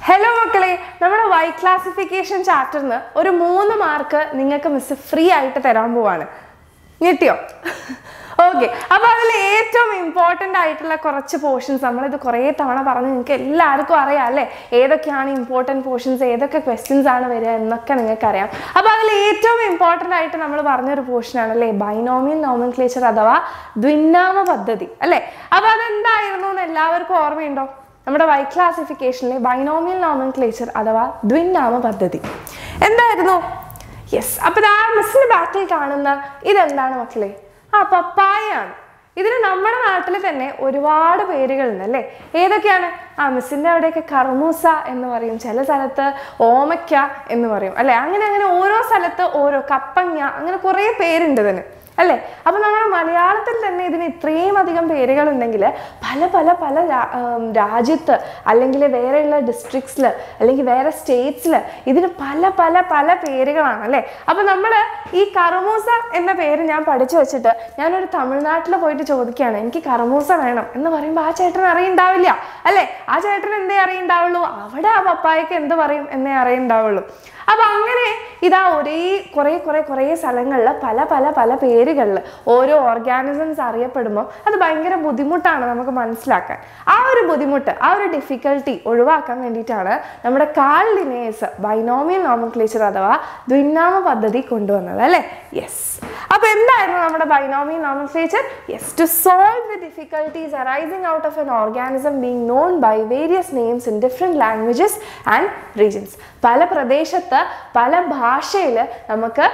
hello മക്കളെ നമ്മുടെ Y classification ചാപ്റ്ററിന് ഒരു മൂന്ന് മാർക്ക് നിങ്ങൾക്ക് മിസ് ഫ്രീ ആയിട്ട് തരാൻ പോവാണ് ഞെട്ടിയോ ഓക്കെ അപ്പോൾ അതിൽ ഏറ്റവും ഇമ്പോർട്ടൻ്റ് ആയിട്ടുള്ള കുറച്ച് പോർഷൻസ് നമ്മളിത് കുറേ തവണ പറഞ്ഞ് നിങ്ങൾക്ക് എല്ലാവർക്കും അറിയാം അല്ലേ ഏതൊക്കെയാണ് ഇമ്പോർട്ടൻറ്റ് പോർഷൻസ് ഏതൊക്കെ ക്വസ്റ്റ്യൻസ് ആണ് വരിക എന്നൊക്കെ നിങ്ങൾക്ക് അറിയാം അപ്പോൾ അതിൽ ഏറ്റവും ഇമ്പോർട്ടൻ്റ് ആയിട്ട് നമ്മൾ പറഞ്ഞൊരു പോർഷനാണ് അല്ലേ ബൈനോമിയൽ നോമൻക്ലേച്ചർ അഥവാ ദ്വിനാമ പദ്ധതി അല്ലേ അപ്പോൾ അതെന്തായിരുന്നു എന്ന് എല്ലാവർക്കും ഓർമ്മയുണ്ടോ നമ്മുടെ വൈ ക്ലാസിഫിക്കേഷനിലെ ബൈനോമിയൽ നോമൻക്ലേച്ചർ അഥവാ ദ്വിനാമ പദ്ധതി എന്തായിരുന്നു യെസ് അപ്പോൾ ആ മിസ്സിന്റെ ബാക്കിൽ കാണുന്ന ഇതെന്താണ് മക്കളെ ആ പപ്പായയാണ് ഇതിന് നമ്മുടെ നാട്ടിൽ തന്നെ ഒരുപാട് പേരുകളുണ്ട് അല്ലേ ഏതൊക്കെയാണ് ആ മിസ്സിൻ്റെ അവിടെയൊക്കെ കർമൂസ എന്ന് പറയും ചില സ്ഥലത്ത് ഓമയ്ക്ക എന്ന് പറയും അല്ലേ അങ്ങനെ അങ്ങനെ ഓരോ സ്ഥലത്ത് ഓരോ കപ്പങ്ങ അങ്ങനെ കുറേ പേരുണ്ട് ഇതിന് അല്ലേ അപ്പൊ നമ്മുടെ മലയാളത്തിൽ തന്നെ ഇതിന് ഇത്രയും അധികം പേരുകൾ ഉണ്ടെങ്കിൽ പല പല പല രാ- ഉം, രാജ്യത്ത് അല്ലെങ്കിൽ വേറെയുള്ള ഡിസ്ട്രിക്ട്സിൽ അല്ലെങ്കിൽ വേറെ സ്റ്റേറ്റ്സിൽ ഇതിന് പല പല പല പേരുകളാണ് അല്ലേ അപ്പൊ നമ്മൾ ഈ കറമൂസ എന്ന പേര് ഞാൻ പഠിച്ചു വെച്ചിട്ട് ഞാനൊരു തമിഴ്നാട്ടിൽ പോയിട്ട് ചോദിക്കുകയാണ് എനിക്ക് കറമൂസ വേണം എന്ന് പറയുമ്പോൾ ആ ചേട്ടൻ അറിയുണ്ടാവില്ല അല്ലേ ആ ചേട്ടൻ എന്തേ അറിയുണ്ടാവുള്ളൂ അവിടെ ആ പപ്പായക്ക് എന്ത് പറയും എന്നേ അറിയുണ്ടാവുള്ളൂ അപ്പൊ അങ്ങനെ ഇതാ ഒരേ കുറെ കുറെ കുറേ സ്ഥലങ്ങളിൽ പല പല പല പേരുകളിൽ ഓരോ ഓർഗാനിസംസ് അറിയപ്പെടുമ്പോൾ അത് ഭയങ്കര ബുദ്ധിമുട്ടാണ് നമുക്ക് മനസ്സിലാക്കാൻ ആ ഒരു ബുദ്ധിമുട്ട് ആ ഒരു ഡിഫിക്കൽട്ടി ഒഴിവാക്കാൻ വേണ്ടിയിട്ടാണ് നമ്മുടെ കാൾ ലിനേഴ്സ് ബൈനോമിയൽ നോമക്ലേച്ചർ അഥവാ ദ്വിനാമ പദ്ധതി കൊണ്ടുവന്നത് അല്ലേ യെസ് അപ്പൊ എന്തായിരുന്നു നമ്മുടെ binomial nomenclature yes to solve the difficulties arising out of an organism being known by various names in different languages and regions പല പ്രദേശത്ത് പല ഭാഷയിൽ നമുക്ക്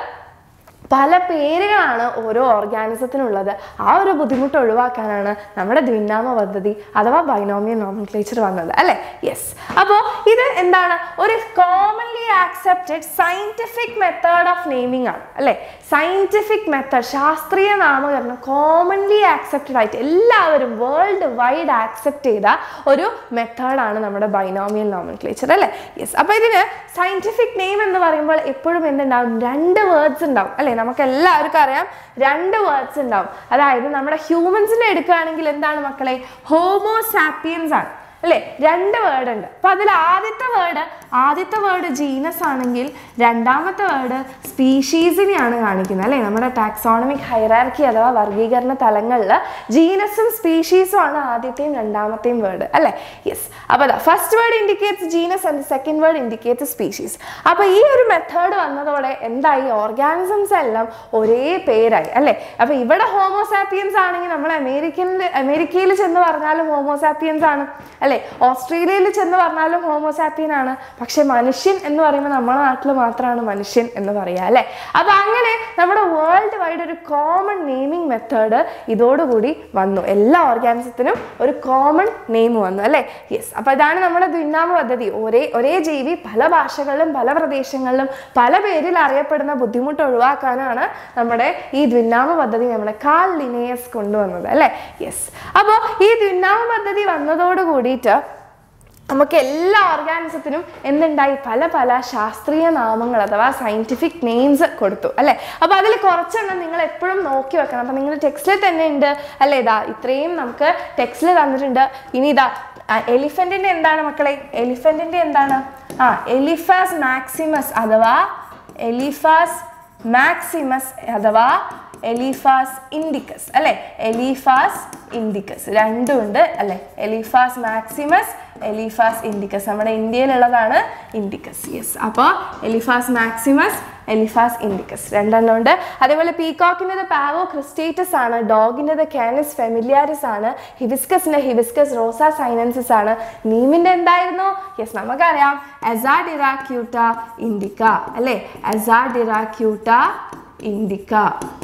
പല പേരുകളാണ് ഓരോ ഓർഗാനിസത്തിനുള്ളത് ആ ഒരു ബുദ്ധിമുട്ട് ഒഴിവാക്കാനാണ് നമ്മുടെ ദ്വിനാമ പദ്ധതി അഥവാ ബൈനോമിയൽ നോമൻക്ലേച്ചർ വന്നത് അല്ലേ യെസ് അപ്പോൾ ഇത് എന്താണ് ഒരു commonly accepted scientific method of naming ആണ് അല്ലേ സയന്റിഫിക് മെത്തേഡ് ശാസ്ത്രീയ നാമകരണം കോമൺലി ആക്സെപ്റ്റഡ് ആയിട്ട് എല്ലാവരും വേൾഡ് വൈഡ് ആക്സെപ്റ്റ് ചെയ്ത ഒരു മെത്തേഡാണ് നമ്മുടെ ബൈനോമിയൽ നോമൻക്ലേച്ചർ അല്ലേ യെസ് അപ്പോൾ ഇതിന് സയന്റിഫിക് നെയിം എന്ന് പറയുമ്പോൾ എപ്പോഴും എന്തുണ്ടാവും രണ്ട് വേർഡ്സ് ഉണ്ടാവും അല്ലേ നമുക്ക് എല്ലാവർക്കും അറിയാം രണ്ട് വേർഡ്സ് ഉണ്ടാവും അതായത് നമ്മുടെ ഹ്യൂമൻസിനെ എടുക്കുകയാണെങ്കിൽ എന്താണ് മക്കളെ ഹോമോസാപ്പിയൻസ് ആണ് അല്ലേ രണ്ട് വേർഡ് ഉണ്ട് അപ്പൊ അതിൽ ആദ്യത്തെ വേർഡ് ആദ്യത്തെ വേർഡ് ജീനസ് ആണെങ്കിൽ രണ്ടാമത്തെ വേർഡ് സ്പീഷീസിനെയാണ് കാണിക്കുന്നത് അല്ലേ നമ്മുടെ ടാക്സോണമിക് ഹൈറാർക്കി അഥവാ വർഗീകരണ തലങ്ങളിൽ ജീനസും സ്പീഷീസും ആണ് ആദ്യത്തെയും രണ്ടാമത്തെയും വേർഡ് അല്ലേ യെസ് അപ്പോൾ അതാ first word indicates genus and second word indicates species അപ്പോൾ ഈ ഒരു മെത്തേഡ് വന്നതോടെ എന്തായി ഓർഗാനിസംസ് എല്ലാം ഒരേ പേരായി അല്ലേ അപ്പോൾ ഇവിടെ ഹോമോസാപ്പിയൻസ് ആണെങ്കിൽ നമ്മൾ അമേരിക്കനിൽ അമേരിക്കയിൽ ചെന്ന് പറഞ്ഞാലും ഹോമോസാപ്പിയൻസ് ആണ് അല്ലേ ഓസ്ട്രേലിയയിൽ ചെന്ന് പറഞ്ഞാലും ഹോമോസാപ്പിയൻ ആണ് പക്ഷെ മനുഷ്യൻ എന്ന് പറയുമ്പോൾ നമ്മുടെ നാട്ടിൽ മാത്രമാണ് മനുഷ്യൻ എന്ന് പറയുക അല്ലേ അപ്പൊ അങ്ങനെ നമ്മുടെ വേൾഡ് വൈഡ് ഒരു കോമൺ നെയിമിംഗ് മെത്തേഡ് ഇതോടുകൂടി വന്നു എല്ലാ ഓർഗാനിസത്തിനും ഒരു കോമൺ നെയിം വന്നു അല്ലേ യെസ് അപ്പൊ ഇതാണ് നമ്മുടെ ദ്വിനാമ പദ്ധതി ഒരേ ഒരേ ജീവി പല ഭാഷകളിലും പല പ്രദേശങ്ങളിലും പല പേരിൽ അറിയപ്പെടുന്ന ബുദ്ധിമുട്ട് ഒഴിവാക്കാനാണ് നമ്മുടെ ഈ ദ്വിനാമ പദ്ധതി നമ്മുടെ കാൽ ലിനേയസ് കൊണ്ടുവന്നത് അല്ലേ യെസ് അപ്പോൾ ഈ ദ്വിനാമ പദ്ധതി വന്നതോട് കൂടിയിട്ട് നമുക്ക് എല്ലാ ഓർഗാനിസത്തിനും എന്തുണ്ടായി പല പല ശാസ്ത്രീയ നാമങ്ങൾ അഥവാ സയന്റിഫിക് നെയിംസ് കൊടുത്തു അല്ലേ അപ്പോൾ അതിൽ കുറച്ചെണ്ണം നിങ്ങൾ എപ്പോഴും നോക്കി വെക്കണം അപ്പം നിങ്ങൾ ടെക്സ്റ്റിൽ തന്നെ ഉണ്ട് അല്ലേ ഇതാ ഇത്രയും നമുക്ക് ടെക്സ്റ്റിൽ തന്നിട്ടുണ്ട് ഇനി ഇതാ എലിഫന്റിന്റെ എന്താണ് മക്കളെ എലിഫന്റിന്റെ എന്താണ് ആ എലിഫാസ് മാക്സിമസ് അഥവാ എലിഫാസ് മാക്സിമസ് അഥവാ എലിഫാസ് ഇൻഡിക്കസ് അല്ലെ എലിഫാസ് ഇൻഡിക്കസ് രണ്ടും ഉണ്ട് അല്ലെ എലിഫാസ് മാക്സിമസ് എലിഫാസ് ഇൻഡിക്കസ് നമ്മുടെ ഇന്ത്യയിലുള്ളതാണ് ഇൻഡിക്കസ് യെസ് അപ്പോൾ എലിഫാസ് മാക്സിമസ് എലിഫാസ് ഇൻഡിക്കസ് രണ്ടെണ്ണം ഉണ്ട് അതേപോലെ പീകോക്കിൻ്റെത് പാവോ ക്രിസ്റ്റേറ്റസ് ആണ് ഡോഗിൻ്റെത് കാനസ് ഫെമിലിയാരിസ് ആണ് ഹിബിസ്കസിൻ്റെ ഹിബിസ്കസ് റോസ സൈനൻസിസ് ആണ് നീമിൻ്റെ എന്തായിരുന്നു യെസ് നമുക്കറിയാം എസാഡിറാക്യൂട്ട ഇൻഡിക്ക അല്ലേ എസാഡിറാക്യൂട്ട ഇൻഡിക്ക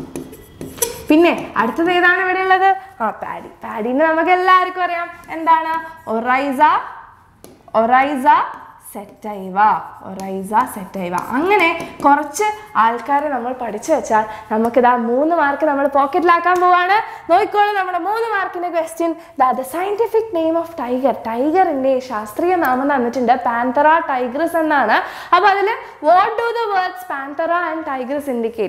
പിന്നെ അടുത്തത് ഏതാണ് ഇവിടെ ഉള്ളത് ആ പാഡി പാഡിനെ നമുക്ക് എല്ലാവർക്കും അറിയാം എന്താണ് Oryza Oryza sativa Oryza sativa അങ്ങനെ കുറച്ച് ആൾക്കാരെ നമ്മൾ പഠിച്ചു വെച്ചാൽ നമുക്കിതാ മൂന്ന് മാർക്ക് നമ്മൾ പോക്കറ്റിലാക്കാൻ പോവാണ് നോക്കിക്കോളൂ നമ്മുടെ മൂന്ന് മാർക്കിന്റെ question the scientific name of tiger ടൈഗറിന്റെ ശാസ്ത്രീയ നാമം തന്നിട്ടുണ്ട് പാന്തറ ടൈഗ്രസ് എന്നാണ് അപ്പോൾ അതിൽ what do the words Panthera and tigris indicate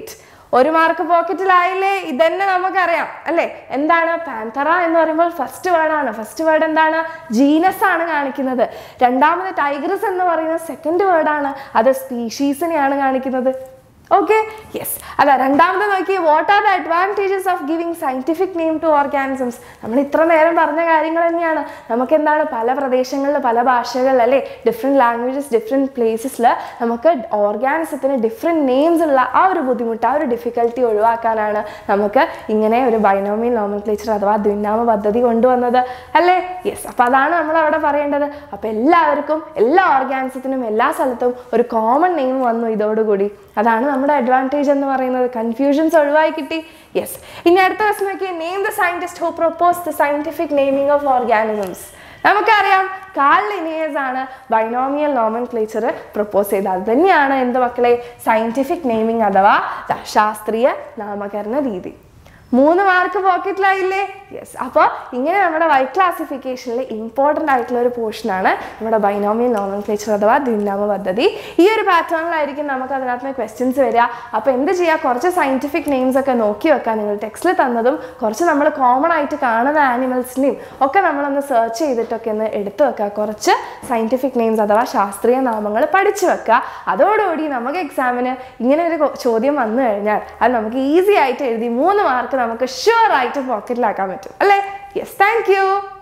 ഒരു മാർക്ക് പോക്കറ്റിലായില്ലേ ഇതന്നെ നമുക്കറിയാം അല്ലേ എന്താണ് പാന്തറ എന്ന് പറയുമ്പോൾ ഫസ്റ്റ് വേർഡാണ് ഫസ്റ്റ് വേർഡ് എന്താണ് ജീനസ് ആണ് കാണിക്കുന്നത് രണ്ടാമത് ടൈഗ്രസ് എന്ന് പറയുന്നത് സെക്കൻഡ് വേർഡാണ് അത് സ്പീഷീസിനെയാണ് കാണിക്കുന്നത് ഓക്കെ യെസ് അല്ല രണ്ടാമത് നോക്കി what are the advantages of giving scientific name to organisms നമ്മൾ ഇത്ര നേരം പറഞ്ഞ കാര്യങ്ങൾ തന്നെയാണ് നമുക്ക് എന്താണ് പല പ്രദേശങ്ങളിൽ പല ഭാഷകളിൽ അല്ലേ ഡിഫറെൻറ്റ് ലാംഗ്വേജസ് ഡിഫറെൻറ്റ് പ്ലേസസിൽ നമുക്ക് ഓർഗാനിസത്തിന് ഡിഫറെൻറ്റ് നെയിംസ് ഉള്ള ആ ഒരു ബുദ്ധിമുട്ട് ആ ഒരു ഡിഫിക്കൽട്ടി ഒഴിവാക്കാനാണ് നമുക്ക് ഇങ്ങനെ ഒരു ബൈനോമിയൽ നോമൻക്ലേച്ചർ അഥവാ ദ്വിനാമ പദ്ധതി കൊണ്ടുവന്നത് അല്ലേ യെസ് അപ്പോൾ അതാണ് നമ്മൾ അവിടെ പറയേണ്ടത് അപ്പോൾ എല്ലാവർക്കും എല്ലാ ഓർഗാനിസത്തിനും എല്ലാ സ്ഥലത്തും ഒരു കോമൺ നെയിം വന്നു ഇതോടുകൂടി അതാണ് നമ്മുടെ അഡ്വാൻറ്റേജ് എന്ന് പറയുന്നത് കൺഫ്യൂഷൻസ് ഒഴിവായി കിട്ടി യെസ് ഇനി അടുത്ത ക്വസ്റ്റ് നോക്കിയാൽ name the scientist who propose the scientific naming of organisms നമുക്കറിയാം കാൾ ലിനിയേഴ്സ് ആണ് ബൈനോമിയൽ നോമൻ ക്ലേച്ചർ പ്രൊപ്പോസ് ചെയ്തത് അത് തന്നെയാണ് എന്ത് മക്കളെ സയന്റിഫിക് നെയിമിംഗ് അഥവാ ദ ശാസ്ത്രീയ നാമകരണ രീതി മൂന്ന് മാർക്ക് പോക്കറ്റിലായില്ലേ യെസ് അപ്പോൾ ഇങ്ങനെ നമ്മുടെ വൈ ക്ലാസിഫിക്കേഷനിൽ ഇമ്പോർട്ടൻ്റ് ആയിട്ടുള്ള ഒരു പോർഷനാണ് നമ്മുടെ ബൈനോമിയൽ നോമൻക്ലേച്ചർ അഥവാ ദ്വിനാമ പദ്ധതി ഈ ഒരു പാറ്റേണിലായിരിക്കും നമുക്ക് അതിനകത്ത് നിന്ന് ക്വസ്റ്റ്യൻസ് വരിക അപ്പോൾ എന്ത് ചെയ്യുക കുറച്ച് സയൻറ്റിഫിക് നെയിംസ് ഒക്കെ നോക്കി വെക്കുക നിങ്ങൾ ടെക്സ്റ്റിൽ തന്നതും കുറച്ച് നമ്മൾ കോമൺ ആയിട്ട് കാണുന്ന ആനിമൽസിനെയും ഒക്കെ നമ്മളൊന്ന് സെർച്ച് ചെയ്തിട്ടൊക്കെ ഒന്ന് എടുത്തു വെക്കുക കുറച്ച് സയൻറ്റിഫിക് നെയിംസ് അഥവാ ശാസ്ത്രീയ നാമങ്ങൾ പഠിച്ചു വെക്കുക അതോടുകൂടി നമുക്ക് എക്സാമിന് ഇങ്ങനെ ഒരു കൊ- ചോദ്യം വന്നു കഴിഞ്ഞാൽ അത് നമുക്ക് ഈസി ആയിട്ട് എഴുതി മൂന്ന് മാർക്ക് നമുക്ക് ഷുവർ ആയിട്ട് പോക്കറ്റിലാക്കാൻ പറ്റും അല്ലേ യെസ് താങ്ക് യു